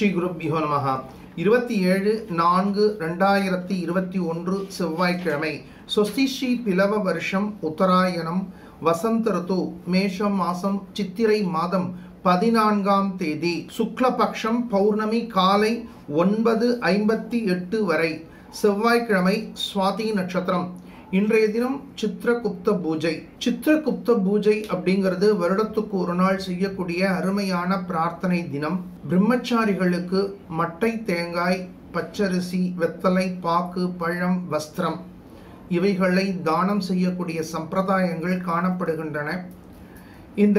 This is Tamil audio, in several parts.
ஸ்ரீ குருப்யோ நமஹா இருபத்தி ஏழு நான்கு ரெண்டாயிரத்தி இருபத்தி ஒன்று செவ்வாய்க்கிழமை சொஸ்தி ஸ்ரீ பிலவ வருஷம் உத்தராயணம் வசந்த ருத்து மேஷம் மாசம் சித்திரை மாதம் பதினான்காம் தேதி சுக்லபக்ஷம் பௌர்ணமி காலை ஒன்பது ஐம்பத்தி எட்டு வரை செவ்வாய்க்கிழமை சுவாதி நட்சத்திரம் இன்றைய தினம் சித்திரகுப்த பூஜை சித்திரகுப்த பூஜை அப்படிங்கிறது வருடத்துக்கு ஒரு நாள் செய்யக்கூடிய அருமையான பிரார்த்தனை தினம் பிரம்மச்சாரிகளுக்கு மட்டை தேங்காய் பச்சரிசி வெத்தலை பாக்கு பழம் வஸ்திரம் இவைகளை தானம் செய்யக்கூடிய சம்பிரதாயங்கள் காணப்படுகின்றன இந்த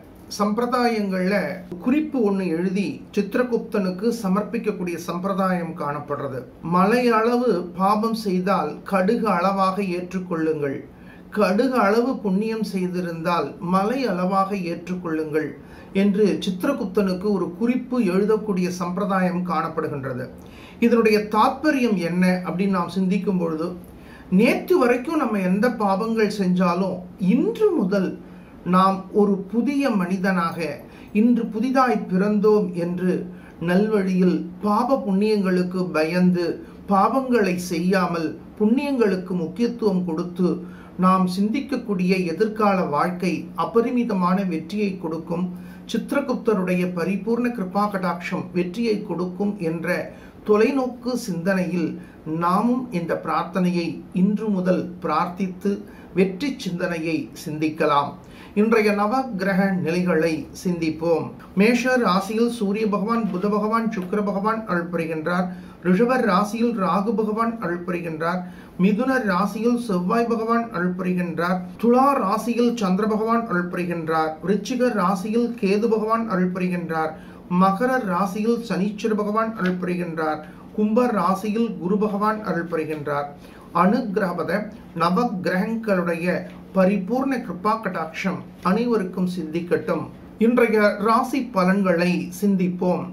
சம்பிரதாயங்களில் குறிப்பு ஒன்று எழுதி சித்திரகுப்தனுக்கு சமர்ப்பிக்கக்கூடிய சம்பிரதாயம் காணப்படுறது மலை அளவு பாபம் செய்தால் கடுகு அளவாக ஏற்றுக்கொள்ளுங்கள் கடுகு அளவு புண்ணியம் செய்திருந்தால் மலை அளவாக ஏற்றுக்கொள்ளுங்கள் என்று சித்திரகுப்தனுக்கு ஒரு குறிப்பு எழுதக்கூடிய சம்பிரதாயம் காணப்படுகின்றது இதனுடைய தாற்பயம் என்ன அப்படின்னு நாம் சிந்திக்கும் பொழுது நேற்று வரைக்கும் நம்ம எந்த பாவங்கள் செஞ்சாலும் இன்று முதல் நாம் ஒரு புதிய மனிதனாக இன்று புதிதாய் பிறந்தோம் என்று நல்வழியில் பாப புண்ணியங்களுக்கு பயந்து பாவங்களை செய்யாமல் புண்ணியங்களுக்கு முக்கியத்துவம் கொடுத்து நாம் சிந்திக்கக்கூடிய எதிர்கால வாழ்க்கை அபரிமிதமான வெற்றியை கொடுக்கும் சித்திரகுப்தருடைய பரிபூர்ண கிருபா கடாட்சம் வெற்றியை கொடுக்கும் என்ற தொலைநோக்கு சிந்தனையில் நாமும் இந்த பிரார்த்தனையை இன்று முதல் பிரார்த்தித்து வெற்றி சிந்தனையை சிந்திக்கலாம் இன்றைய நவ கிரக நிலைகளை சிந்திப்போம் மேஷர் ராசியில் சூரிய பகவான் புத பகவான் சுக்கர பகவான் அருள் புரிகின்றார் ரிஷபர் ராசியில் ராகு பகவான் அருள் புரிகின்றார் மிதுனர் ராசியில் செவ்வாய் பகவான் அருள் புரிகின்றார் துலா ராசியில் சந்திர பகவான் அருள் புரிகின்றார் விருச்சிக ராசியில் கேது பகவான் அருள் புரிகின்றார் மகர ராசியில் சனீஸ்வர பகவான் அருள் புரிகின்றார் கும்ப ராசியில் குரு பகவான் அருள் புரிகின்றார் அனுகிரகபத நவ கிரகங்களுடைய பரிபூர்ண கிருபா கடாட்சம் அனைவருக்கும் சிந்திக்கட்டும் இன்றைய ராசி பலன்களை சிந்திப்போம்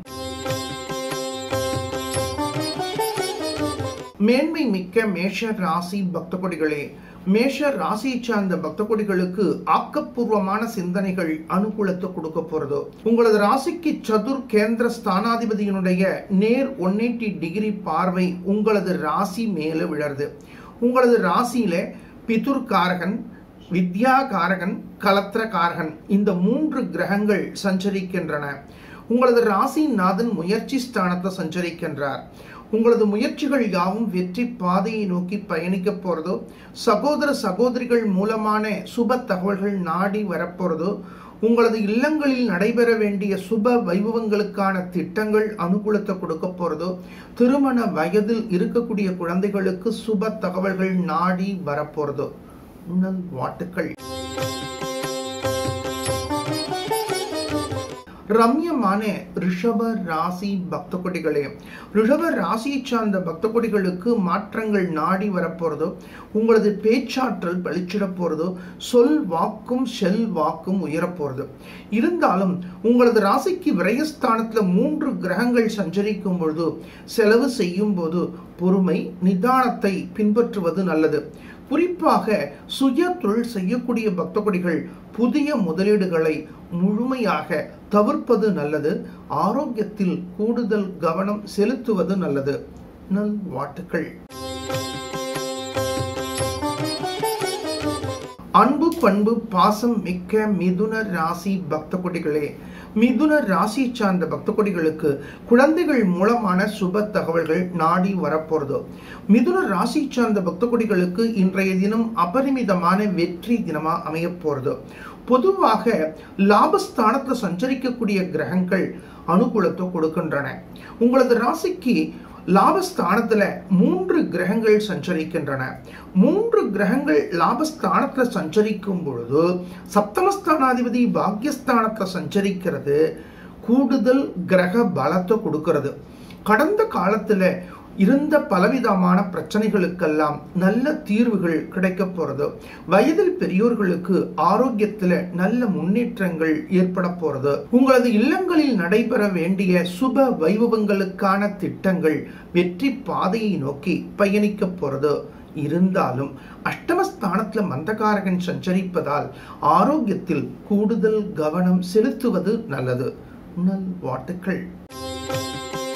மேன்மை மிக்க மேஷ ராசி பக்த கொடிகளே மேஷ ராசியை சார்ந்த பக்த கொடிகளுக்கு ஆக்கப்பூர்வமான சிந்தனைகள் அனுகூலத்தை கொடுக்க போறது உங்களது ராசிக்கு சதுர் கேந்திர ஸ்தானாதிபதியினுடைய நேர் ஒன் எயிட்டி டிகிரி பார்வை உங்களது ராசி மேல விழருது உங்களது ராசியில பிதுர்காரகன் வித்யாகாரகன் கலத்திரகாரகன் இந்த மூன்று கிரகங்கள் சஞ்சரிக்கின்றன உங்களது ராசிநாதன் முயற்சி ஸ்தானத்தை சஞ்சரிக்கின்றார் உங்களது முயற்சிகள் யாவும் வெற்றி பாதையை நோக்கி பயணிக்க போறதோ சகோதர சகோதரிகள் மூலமான சுப தகவல்கள் நாடி வரப்போறதோ உங்களது இல்லங்களில் நடைபெற வேண்டிய சுப வைபவங்களுக்கான திட்டங்கள் அனுகூலத்தை கொடுக்க போறதோ திருமண வயதில் இருக்கக்கூடிய குழந்தைகளுக்கு சுப தகவல்கள் நாடி வரப்போறதோ நல் வாட்டுக்கள் ரம்யமான ரிஷப ராசி பக்த கொடிகளே ரிஷப ராசியை சார்ந்த பக்த கொடிகளுக்கு மாற்றங்கள் நாடி வரப்போறதோ உங்களது பேச்சாற்றல் பளிச்சிட போறதோ சொல் வாக்கும் செல் வாக்கும் உயரப்போறது இருந்தாலும் உங்களது ராசிக்கு விரயஸ்தானத்துல மூன்று கிரகங்கள் சஞ்சரிக்கும் பொழுது செலவு செய்யும் போது பொறுமை நிதானத்தை பின்பற்றுவது நல்லது குறிப்பாக சுய தொழில் செய்யக்கூடிய பக்த கொடிகள் புதிய முதலீடுகளை முழுமையாக தவிர்ப்பது நல்லது ஆரோக்கியத்தில் கூடுதல் கவனம் செலுத்துவது நல்லது நல் வாட்டுக்கள் அன்பு பண்பு பாசம் மிக்க மிதுன ராசி பக்த கொடிகளே மிதுன ராசி சார்ந்த பக்த கொடிகளுக்கு குழந்தைகள் மூலமான சுப தகவல்கள் நாடி வரப்போறது மிதுன ராசி சார்ந்த பக்த கொடிகளுக்கு இன்றைய தினம் அபரிமிதமான வெற்றி தினமா அமைய போறது பொதுவாக லாபஸ்தானத்தில் சஞ்சரிக்கக்கூடிய கிரகங்கள் அனுகூலத்தை கொடுக்கின்றன உங்களது ராசிக்கு லாபஸ்தானத்துல மூன்று கிரகங்கள் சஞ்சரிக்கின்றன மூன்று கிரகங்கள் லாபஸ்தானத்துல சஞ்சரிக்கும் பொழுது சப்தமஸ்தானாதிபதி பாக்யஸ்தானத்துல சஞ்சரிக்கிறது கூடுதல் கிரக பலத்தை கொடுக்கிறது கடந்த காலத்துல இருந்த பலவிதமான பிரச்சனைகளுக்கெல்லாம் நல்ல தீர்வுகள் கிடைக்க போறது வயதில் பெரியோர்களுக்கு ஆரோக்கியத்துல நல்ல முன்னேற்றங்கள் ஏற்பட போறது உங்களது இல்லங்களில் நடைபெற வேண்டிய சுப வைபவங்களுக்கான திட்டங்கள் வெற்றி பாதையை நோக்கி பயணிக்க போறது இருந்தாலும் அஷ்டமஸ்தானத்துல மந்தகாரகன் சஞ்சரிப்பதால் ஆரோக்கியத்தில் கூடுதல் கவனம் செலுத்துவது நல்லது நல் வாட்டுக்கள்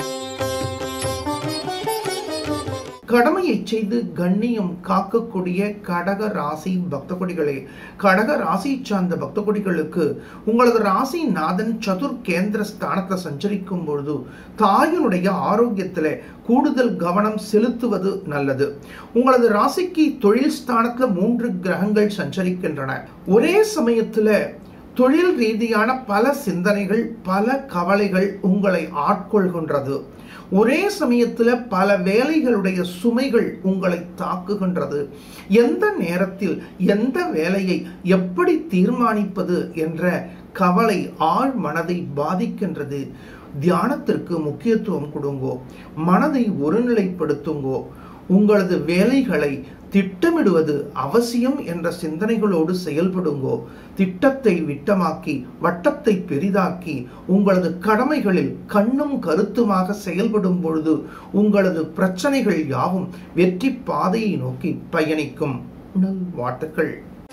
கடமையை செய்து கண்ணியம் காக்கக்கூடிய கடக ராசி பக்த கொடிகளே கடக ராசி சார்ந்த பக்த கொடிகளுக்கு உங்களது ராசி நாதன் சதுர் கேந்திர ஸ்தானத்தை சஞ்சரிக்கும் பொழுது தாயினுடைய ஆரோக்கியத்தில் கூடுதல் கவனம் செலுத்துவது நல்லது உங்களது ராசிக்கு தொழில் ஸ்தானத்துல மூன்று கிரகங்கள் சஞ்சரிக்கின்றன ஒரே சமயத்துல தொழில் ரீதியான பல சிந்தனைகள் பல கவலைகள் உங்களை ஆட்கொள்கின்றது ஒரே சமயத்தில் பல வேலைகளுடைய சுமைகள் உங்களை தாக்குகின்றது எந்த நேரத்தில் எந்த வேலையை எப்படி தீர்மானிப்பது என்ற கவலை ஆழ் மனதை பாதிக்கின்றது தியானத்திற்கு முக்கியத்துவம் கொடுங்கோ மனதை ஒருநிலைப்படுத்துங்கோ உங்களது வேலைகளை திட்டமிடுவது அவசியம் என்ற சிந்தனைகளோடு செயல்படுங்கோ திட்டத்தை விட்டமாக்கி வட்டத்தை பெரிதாக்கி உங்களது கடமைகளில் கண்ணும் கருத்துமாக செயல்படும் பொழுது உங்களது பிரச்சனைகள் யாவும் வெற்றி பாதையை நோக்கி பயணிக்கும் நல் வாழ்த்துக்கள்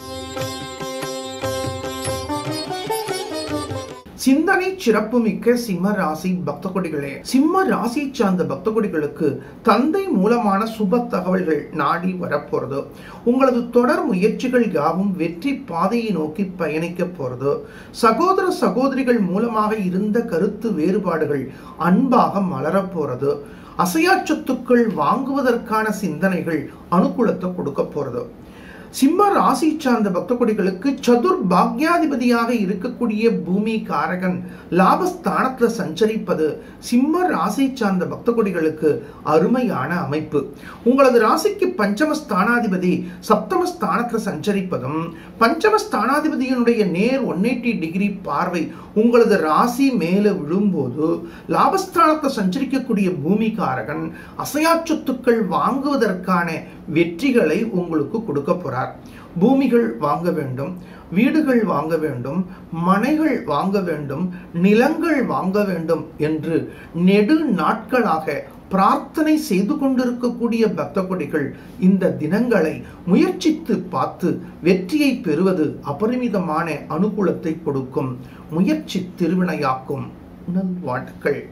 சிந்தனை சிறப்புமிக்க சிம்ம ராசி பக்த கொடிகளே சிம்ம ராசி சார்ந்த பக்த கொடிகளுக்கு தந்தை மூலமான சுப தகவல்கள் நாடி வரப்போறது உங்களது தொடர் முயற்சிகள் யாவும் வெற்றி பாதையை நோக்கி பயணிக்க போறது சகோதர சகோதரிகள் மூலமாக இருந்த கருத்து வேறுபாடுகள் அன்பாக மலரப் போறது அசையா சொத்துக்கள் வாங்குவதற்கான சிந்தனைகள் அனுகூலத்தை கொடுக்க போறது சிம்ம ராசி சார்ந்த பக்த கொடிகளுக்கு சதுர் பாக்யாதிபதியாக இருக்கக்கூடிய பூமி காரகன் லாபஸ்தானத்துல சஞ்சரிப்பது சிம்ம ராசி சார்ந்த பக்த கொடிகளுக்கு அருமையான அமைப்பு உங்களது ராசிக்கு பஞ்சம ஸ்தானாதிபதி சப்தம ஸ்தானத்துல சஞ்சரிப்பதும் பஞ்சம ஸ்தானாதிபதியினுடைய நேர் ஒன் எயிட்டி டிகிரி பார்வை உங்களது ராசி மேல விழும்போது லாபஸ்தானத்தை சஞ்சரிக்கக்கூடிய பூமி காரகன் அசையா சொத்துக்கள் வாங்குவதற்கான வெற்றிகளை உங்களுக்கு கொடுக்க போறார் பூமிகள் வாங்க வேண்டும் வீடுகள் வாங்க வேண்டும் மனைகள் வாங்க வேண்டும் நிலங்கள் வாங்க வேண்டும் என்று நெடு நாட்களாக பிரார்த்தனை செய்து கொண்டிருக்கக்கூடிய பக்த கொடிகள் இந்த தினங்களை முயற்சித்து பார்த்து வெற்றியை பெறுவது அபரிமிதமான அனுகூலத்தை கொடுக்கும் முயற்சி திருவினையாக்கும் நல்வாழ்த்துக்கள்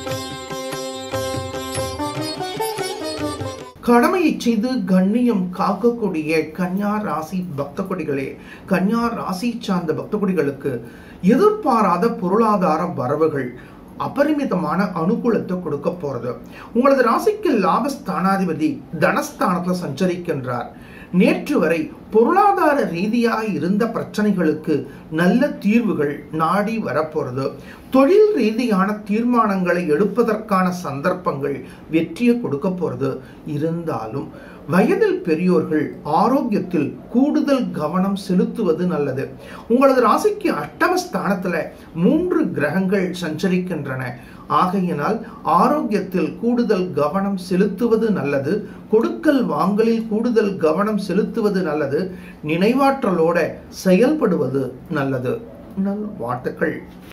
கடமையை செய்து கண்ணியம் காக்கக்கூடிய கன்யா ராசி பக்த கொடிகளே கன்யா ராசி சார்ந்த பக்த கொடிகளுக்கு எதிர்பாராத பொருளாதார வரவுகள் அபரிமிதமான அனுகூலத்தை கொடுக்க போறது உங்களது ராசிக்கு லாபஸ்தானாதிபதி தனஸ்தானத்துல சஞ்சரிக்கின்றார் நேற்று வரை பொருளாதார ரீதியாக இருந்த பிரச்சனைகளுக்கு நல்ல தீர்வுகள் நாடி வரப்போறது தொழில் ரீதியான தீர்மானங்களை எடுப்பதற்கான சந்தர்ப்பங்கள் வெற்றியை கொடுக்க போறது இருந்தாலும் வயதில் பெரியோர்கள் ஆரோக்கியத்தில் கூடுதல் கவனம் செலுத்துவது நல்லது உங்களது ராசிக்கு அட்டம ஸ்தானத்துல மூன்று கிரகங்கள் சஞ்சரிக்கின்றன ஆகையினால் ஆரோக்கியத்தில் கூடுதல் கவனம் செலுத்துவது நல்லது கொடுக்கல் வாங்கலில் கூடுதல் கவனம் செலுத்துவது நல்லது நினைவாற்றலோட செயல்படுவது நல்லது நல் வாழ்த்துக்கள்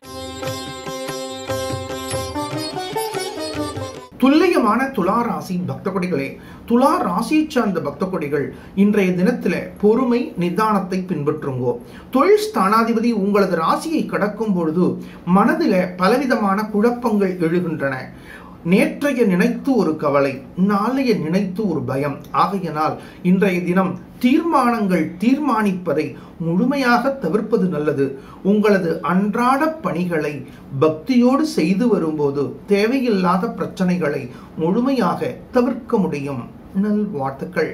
துல்லியமான துலா ராசி பக்த கொடிகளே துலா ராசி சார்ந்த பக்த கொடிகள் இன்றைய தினத்துல பொறுமை நிதானத்தை பின்பற்றுங்கோ தொழில் ஸ்தானாதிபதி உங்களது ராசியை கடக்கும் பொழுது மனதில பலவிதமான குழப்பங்கள் எழுகின்றன நேற்றைய நினைத்து ஒரு கவலை நாளைய நினைத்து ஒரு பயம் ஆகையினால் இன்றைய தினம் தீர்மானங்கள் தீர்மானிப்பதை முழுமையாக தவிர்ப்பது நல்லது உங்களது அன்றாட பணிகளை பக்தியோடு செய்து வரும்போது தேவையில்லாத பிரச்சனைகளை முழுமையாக தவிர்க்க முடியும் நல் வாழ்த்துக்கள்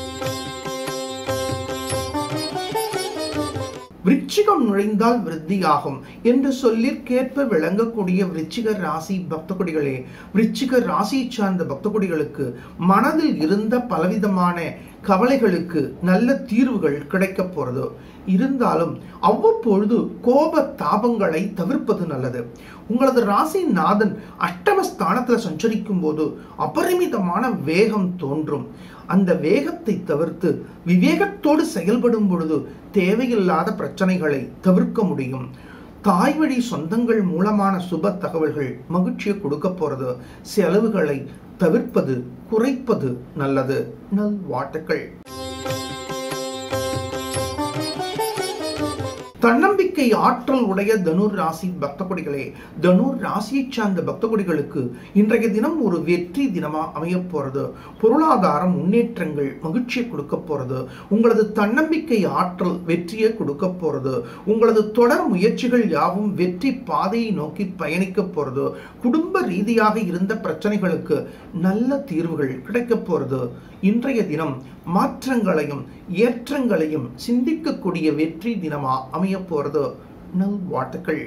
விருச்சிகம் நுழைந்தால் விருத்தியாகும் என்று சொல்லிற்கேற்ப விளங்கக்கூடிய விருச்சிக ராசி பக்த கொடிகளே விருச்சிக ராசி சார்ந்த பக்த கொடிகளுக்கு மனதில் இருந்த பலவிதமான கவலைகளுக்கு நல்ல தீர்வுகள் கிடைக்க போறது இருந்தாலும் அவ்வப்பொழுது கோப தாபங்களை தவிர்ப்பது நல்லது உங்களது ராசி நாதன் அஷ்டம ஸ்தானத்துல சஞ்சரிக்கும் போது அபரிமிதமான வேகம் தோன்றும் அந்த வேகத்தை தவிர்த்து விவேகத்தோடு செயல்படும் பொழுது தேவையில்லாத பிரச்சனைகளை தவிர்க்க முடியும் தாய் வழி சொந்தங்கள் மூலமான சுப தகவல்கள் மகிழ்ச்சியை கொடுக்க போறது செலவுகளை தவிர்ப்பது குறைப்பது நல்லது நல் வாழ்த்துக்கள் தன்னம்பிக்கை தன்னம்பிக்கை ஆற்றல் உடைய தனுர் ராசி பக்த கொடிகளே தனுர் ராசியை சார்ந்த பக்த கொடிகளுக்கு இன்றைய தினம் ஒரு வெற்றி தினமா அமைய போறது பொருளாதார முன்னேற்றங்கள் மகிழ்ச்சியை கொடுக்க போறது உங்களது தன்னம்பிக்கை ஆற்றல் வெற்றியை கொடுக்க போறது உங்களது தொடர் முயற்சிகள் யாவும் வெற்றி பாதையை நோக்கி பயணிக்க போறது குடும்ப ரீதியாக இருந்த பிரச்சனைகளுக்கு நல்ல தீர்வுகள் கிடைக்க போறது இன்றைய தினம் மாற்றங்களையும் ஏற்றங்களையும் சிந்திக்கக்கூடிய வெற்றி தினமா அமைய போறது நல் வாழ்த்துக்கள்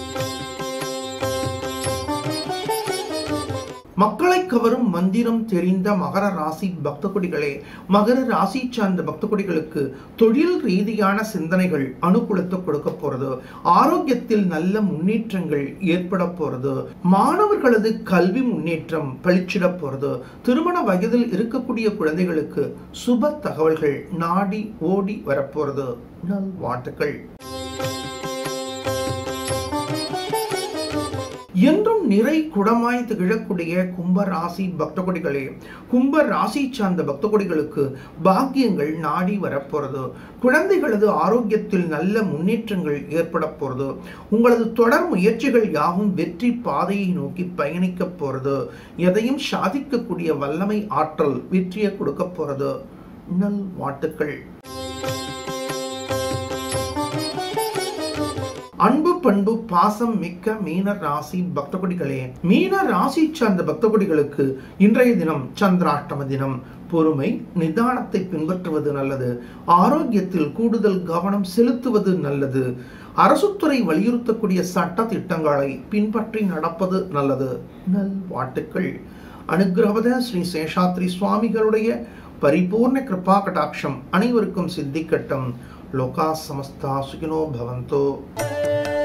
மக்களை கவரும் மந்திரம் தெரிந்த மகர ராசி பக்த கொடிகளே மகர ராசி சார்ந்த பக்த கொடிகளுக்கு தொழில் ரீதியான சிந்தனைகள் அனுகூலத்தை கொடுக்க போறது ஆரோக்கியத்தில் நல்ல முன்னேற்றங்கள் ஏற்பட போறது மாணவர்களது கல்வி முன்னேற்றம் பளிச்சிட போறது திருமண வயதில் இருக்கக்கூடிய குழந்தைகளுக்கு சுப தகவல்கள் நாடி ஓடி வரப்போறது நல் வாழ்த்துக்கள் என்றும் நிறை குடமாய் திகழக்கூடிய கும்ப ராசி பக்த கொடிகளே கும்ப ராசி சார்ந்த பக்த கொடிகளுக்கு பாக்கியங்கள் நாடி வரப்போறது குழந்தைகளது ஆரோக்கியத்தில் நல்ல முன்னேற்றங்கள் ஏற்பட போறது உங்களது தொடர் முயற்சிகள் யாவும் வெற்றி பாதையை நோக்கி பயணிக்க போறது எதையும் சாதிக்கக்கூடிய வல்லமை ஆற்றல் வெற்றியை கொடுக்க போறது நல் வாழ்த்துக்கள் அன்பு பண்பு பாசம் மிக்க மீன ராசி பக்த கொடிகளே மீன ராசி சார்ந்த பக்த கொடிகளுக்கு இன்றைய தினம் சந்திராஷ்டம தினம் பொறுமை நிதானத்தை பின்பற்றுவது நல்லது ஆரோக்கியத்தில் கூடுதல் கவனம் செலுத்துவது நல்லது அரசுத்துறை வலியுறுத்தக்கூடிய சட்ட திட்டங்களை பின்பற்றி நடப்பது நல்லது நல் வாழ்த்துக்கள் அனுகிரகத ஸ்ரீ சேஷாத்ரி சுவாமிகளுடைய பரிபூர்ண கிருபா கடாட்சம் அனைவருக்கும் சித்திக்கட்டும் லோகா சமஸ்தா சுகினோ பவந்தோ